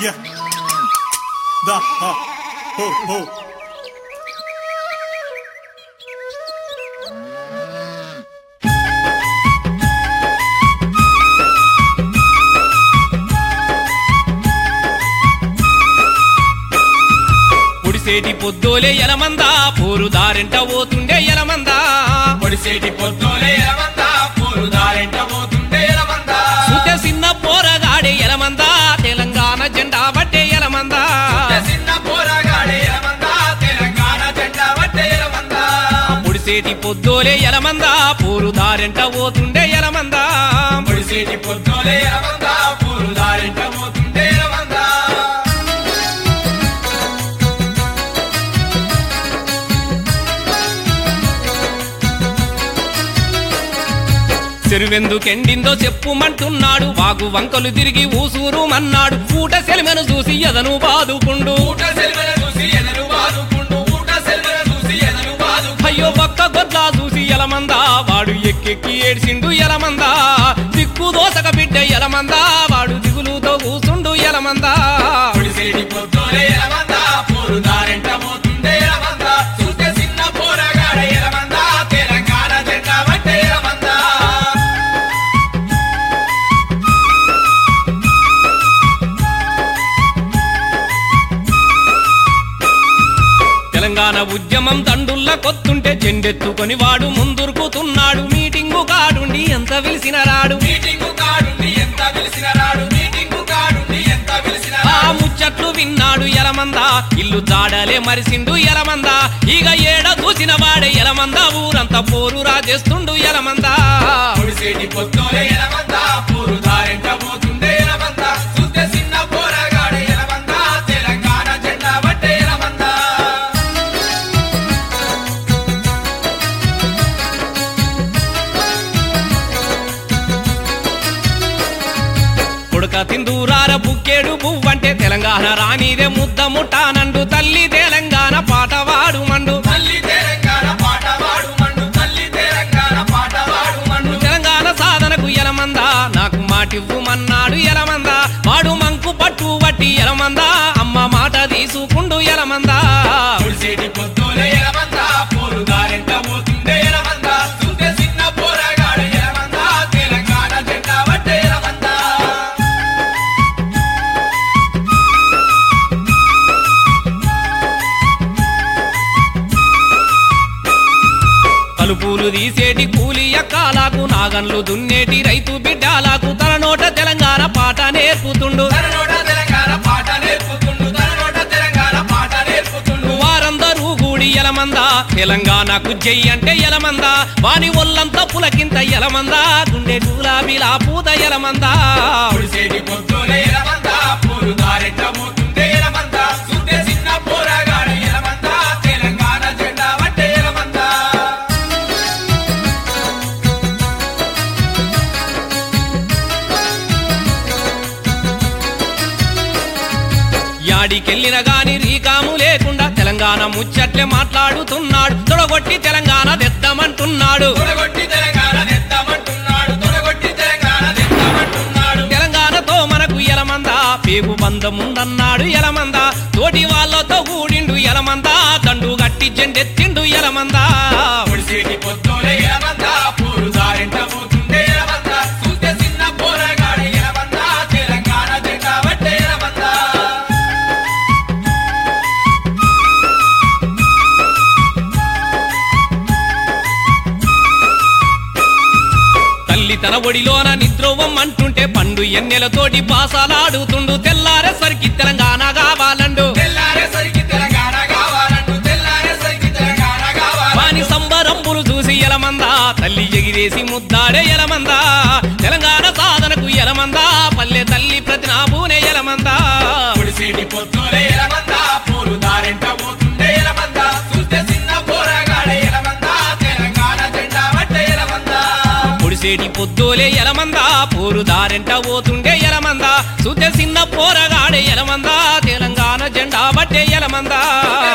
Yeah. Da ha ho ho. పొడిసేటి పొద్దోలే ఎలమందా పోరు దారెంట పోతుండే ఎలమందా పొడిసేటి పొద్దులే ఎలమందా పూలు దారెంట పోతుండే ఎలమందా సుత చిన్న పోరగాడే ఎలమందా తెలంగాణ జెండా బట్టే ఎలమందా చిన్న పోరగాడే ఎలమందా తెలంగాణ జెండా పట్టే ఎలమందా పొడిసేటి పొద్దోలే ఎలమందా పోరు దారెంట పోతుండే ఎలమందా పొడిసేటి పొద్దులే ఎలమందా పూలు దారెంట పోతుండే ఎలమందా చెరువెందుకెండిందో చెప్పుమంటున్నాడు వాగు వంకలు తిరిగి ఊసూరు మన్నాడు పూట సెలిమెను చూసి ఎదను బాదుకుండు ఊట సెల్వెన చూసి ఎదను బాదుకుండు ఊట సెల్వెన చూసి ఎదను బాదు అయ్యో పక్క గొడ్లా చూసి ఎలమందా వాడు ఎక్కెక్కి ఏడ్చిండు ఎలమందా దిక్కు దోసక బిడ్డ ఎలమందా వాడు దిగులుతో కూసుండు ఎలమందా పొడిసేటి పొద్దులే ఎలమందా పూలు దారెంట పోతుండే ఎలమందా చూస్తే చిన్న పోరగాడే ఎలమందా తెలంగాణ జెండా పట్టే ఎలమందా తెలంగాణ ఉద్యమం దండుల్ల కొత్తుంటే జెండెత్తుకొని వాడు ముందురుకుతున్నాడు మీటింగు కాడుండి ఎంత పిలిచిన రాడు మీటింగు కాడుండి ఎంత పిలిచిన రాడు మీటింగు కాడుండి ఎంత పిలిచిన ఆ ముచ్చట్లు విన్నాడు ఎలమందా ఇల్లు జాడలే మరిసిండు ఎలమందా ఇక ఏడ చూసిన వాడే ఎలమందా ఊరంతా పోరు రాజేస్తుండు ఎలమందా పొడిసేటి పొద్దులే ఎలమందా పూరు దారెంట పోతుండే ఎలమందా చూస్తే చిన్న పోరగాడే ఎలమందా తెలంగాణ జెండా పట్టే ఎలమందా కొడుక తిందూరార బుక్కేడు పువ్వంటే తెలంగాణ రానిదే ముద్ద ముట్టానండు తల్లి తెలంగాణ పాట వాడు మండు తల్లి తెలంగాణ పాట వాడు మండు తల్లి తెలంగాణ పాట వాడు మండు తెలంగాణ సాధనకు ఎలమందా నాకు మాటివ్వుమన్నాడు ఎలమందా వాడు మంకు పట్టు వట్టి ఎలమందా అమ్మ మాట తీసుకుండు ఎలమందా పొడిసేటి పొద్దులే ఎలమందా పూరు దారెంట పోతుండే ఎలమందా చూస్తే చిన్న పోరగాడే ఎలమందా తెలంగాణ జెండా పట్టే ఎలమందా కలుపులు తీసేటి కూలి ఎక్కాలకు నాగన్లు దున్నేటి రైతు బిడ్డాలకు తన నోట తెలంగాణ పాట నేర్పుతుండు తన నోట తెలంగాణ పాట నేర్పుతుండు తన నోట తెలంగాణ పాట నేర్పుతుండు వారందరూ కూడి ఎలమందా తెలంగాణకు జై అంటే ఎలమందా వాని ఒళ్ళంతా పులకింత ఎలమందా గుండె గులాబీలా పూత ఎలమందా పొడిసేటి పొద్దులే ఎలమందా పూలు దారెంట పోతుండే ఎలమందా చూస్తే చిన్న పోరగాడే ఎలమందా తెలంగాణ జెండా పట్టే ఎలమందా యాడికెళ్ళిన గాని రీకాము లేకుండా తెలంగాణ ముచ్చట్లే మాట్లాడుతున్నాడు తొడగొట్టి తెలంగాణ తెద్దామంటున్నాడు తొడగొట్టి తెలంగాణ తెద్దామంటున్నాడు తొడగొట్టి తెలంగాణ తెద్దామంటున్నాడు తెలంగాణతో మనకు ఎలమందా పేగు బంధముందన్నాడు ఎలమందా తోటి వాళ్ళతో కూడిండు ఎలమందా దండు గట్టి జెండెత్తిండు ఎలమందా పొడిసేటి పొద్దులే ఎలమందా పూలు దారెంట పోతుండే ఎలమందా చూస్తే చిన్న పోరగాడే ఎలమందా తెలంగాణ జెండా పట్టే ఎలమందా తల్లి తన ఒడిలోన నిద్రోవం అంటుంటే పండు ఎన్నెలతోటి పాసాలాడుతుండు తెల్లారేసరికి తెలంగాణ కావాలండు తెల్లారేసరికి తెలంగాణ కావాలంటూ తెల్లారేసరికి తెలంగాణ కావాలి వాని సంబరంబులు చూసి ఎలమందా తల్లి ఎగిరేసి ముద్దాడే ఎలమందా తెలంగాణ సాధనకు ఎలమందా పల్లె తల్లి ప్రతినాభూనే ఎలమందా పొడిసేటి పొద్దులే ఎలమందా పూలు దారెంట పోతుండే ఎలమందా చూస్తే చిన్న పోరగాడే ఎలమందా తెలంగాణ జెండా పట్టే ఎలమందా పొడిసేటి పొద్దోలే ఎలమందా పోరు దారెంట పోతుండే ఎలమందా సుద్దె చిన్న పోరగాడే ఎలమందా తెలంగాణ జెండా బట్టే ఎలమందా